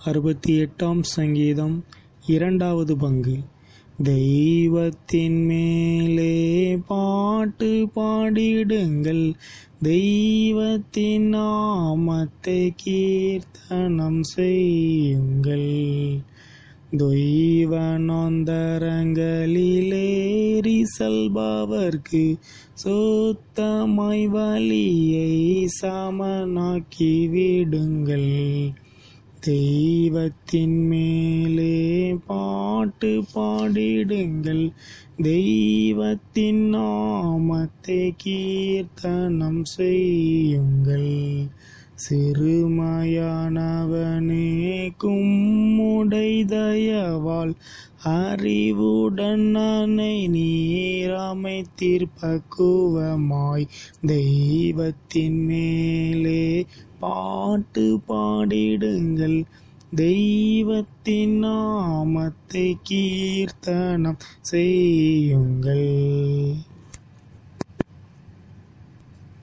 அறுபத்தி எட்டாம் சங்கீதம் இரண்டாவது பங்கு தெய்வத்தின் மேலே பாட்டு பாடிடுங்கள் தெய்வத்தின் நாமத்தை கீர்த்தனம் செய்யுங்கள் தெய்வ நொந்தரங்களிலேறி செல்பவர்க்கு சுத்தமாய் வழியை சமனாக்கி விடுங்கள் தெய்வத்தின் மேலே பாட்டு பாடிடுங்கள் தெய்வத்தின் நாமத்தை கீர்த்தனம் செய்யுங்கள் சிறுமையானவனே கும்முடை தயவால் அறிவுடன் அனை நீராமை தீர்ப்பக்குவமாய் தெய்வத்தின் மேலே பாட்டு பாடிடுங்கள் தெய்வத்தின் நாமத்தை கீர்த்தனம் செய்யுங்கள்